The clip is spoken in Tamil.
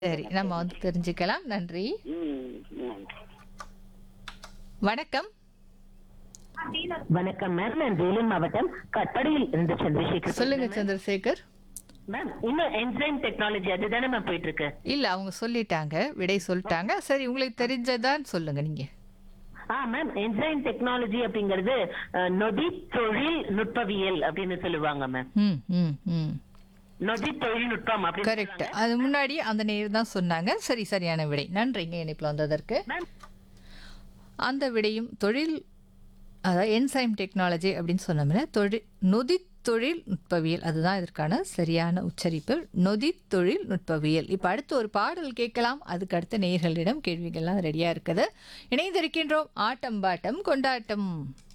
சரி நம்ம வந்து தெரிஞ்சுக்கலாம் நன்றி ம், நன்றி. வணக்கம் வணக்கம் மேம் நான் வேலூர் மாவட்டம் கட்டடையில் இருந்து சந்திரசேகர் சொல்லுங்க சந்திரசேகர் மேம் இன்னும் என்சைம் டெக்னாலஜி அதுதானே மேம் போயிட்டு இருக்கு இல்ல அவங்க சொல்லிட்டாங்க விடை சொல்லிட்டாங்க சரி உங்களுக்கு தெரிஞ்சதான் சொல்லுங்க நீங்க ஆ மேம் என்சைம் டெக்னாலஜி அப்படிங்கிறது அஹ், நொடி தொழில் நுட்பவியல் அப்படின்னு சொல்லுவாங்க மேம் ம் ம் ம் நொடி தொழில்நுட்பம் அப்படின்னு கரெக்ட் அது முன்னாடி அந்த நேர் தான் சொன்னாங்க சரி சரியான விடை நன்றிங்க இணைப்பில் வந்ததற்கு மேம் அந்த விடையும் தொழில் அதாவது என்சைம் டெக்னாலஜி அப்படின்னு சொன்னோம்னா தொழில் நொதி தொழில் நுட்பவியல் அதுதான் இதற்கான சரியான உச்சரிப்பு நொதி தொழில் நுட்பவியல் இப்போ அடுத்து ஒரு பாடல் கேட்கலாம் அதுக்கு அடுத்த நேயர்களிடம் கேள்விகள்லாம் ரெடியாக இருக்குது இணைந்திருக்கின்றோம் ஆட்டம் பாட்டம் கொண்டாட்டம்